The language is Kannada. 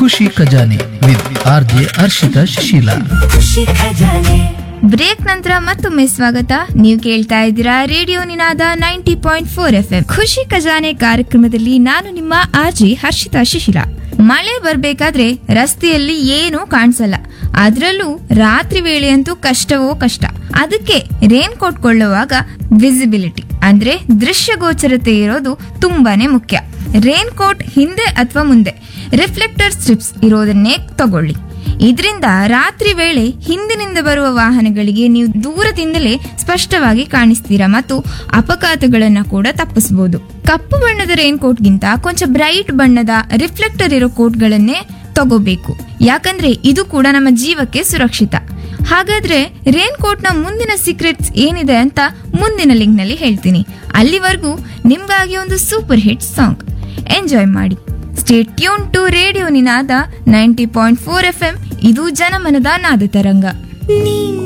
ಖುಷಿ Khajane with R J Harshitha Shisheela Khushi Khajane break ನಂತರ ಮತ್ತೊಮ್ಮೆ ಸ್ವಾಗತ ನೀವು ಕೇಳ್ತಾ ಇದ್ದೀರಾ radio Ninaada ninety point four F M Khushi Khajane ಕಾರ್ಯಕ್ರಮದಲ್ಲಿ ನಾನು ನಿಮ್ಮ ಆರ್ಜಿ ಹರ್ಷಿತಾ ಶಿಶಿಲ ಮಳೆ ಬರ್ಬೇಕಾದ್ರೆ ರಸ್ತೆಯಲ್ಲಿ ಏನೂ ಕಾಣಿಸಲ್ಲ ಅದ್ರಲ್ಲೂ ರಾತ್ರಿ ವೇಳೆಯಂತೂ ಕಷ್ಟವೋ ಕಷ್ಟ ಅದಕ್ಕೆ ರೇನ್ ಕೋಟ್ ಕೊಳ್ಳುವಾಗ ವಿಸಿಬಿಲಿಟಿ ಅಂದ್ರೆ ದೃಶ್ಯಗೋಚರತೆ ಇರೋದು ತುಂಬಾನೇ ಮುಖ್ಯ ರೇನ್ ಕೋಟ್ ಹಿಂದೆ ಅಥವಾ ಮುಂದೆ ರಿಫ್ಲೆಕ್ಟರ್ ಸ್ಟ್ರಿಪ್ಸ್ ಇರೋದನ್ನೇ ತಗೊಳ್ಳಿ ಇದರಿಂದ ರಾತ್ರಿ ವೇಳೆ ಹಿಂದಿನಿಂದ ಬರುವ ವಾಹನಗಳಿಗೆ ನೀವು ದೂರದಿಂದಲೇ ಸ್ಪಷ್ಟವಾಗಿ ಕಾಣಿಸ್ತೀರಾ ಮತ್ತು ಅಪಘಾತಗಳನ್ನ ಕೂಡ ತಪ್ಪಿಸಬಹುದು ಕಪ್ಪು ಬಣ್ಣದ ರೈನ್ ಕೋಟ್ಗಿಂತ ಕೊಂಚ ಬ್ರೈಟ್ ಬಣ್ಣದ ರಿಫ್ಲೆಕ್ಟರ್ ಇರೋ ಕೋಟ್ಗಳನ್ನೇ ತಗೋಬೇಕು ಯಾಕಂದ್ರೆ ಇದು ಕೂಡ ನಮ್ಮ ಜೀವಕ್ಕೆ ಸುರಕ್ಷಿತ ಹಾಗಾದ್ರೆ ರೇನ್ ಕೋಟ್ ನ ಮುಂದಿನ ಸೀಕ್ರೆಟ್ಸ್ ಏನಿದೆ ಅಂತ ಮುಂದಿನ ಲಿಂಕ್ ನಲ್ಲಿ ಹೇಳ್ತೀನಿ ಅಲ್ಲಿವರೆಗೂ ನಿಮ್ಗಾಗಿ ಒಂದು ಸೂಪರ್ ಹಿಟ್ ಸಾಂಗ್ ಎಂಜಾಯ್ ಮಾಡಿ stay tune to radio Ninaada ninety point four F M ಇದು ಜನಮನದ ನಾದ ತರಂಗ ನೀ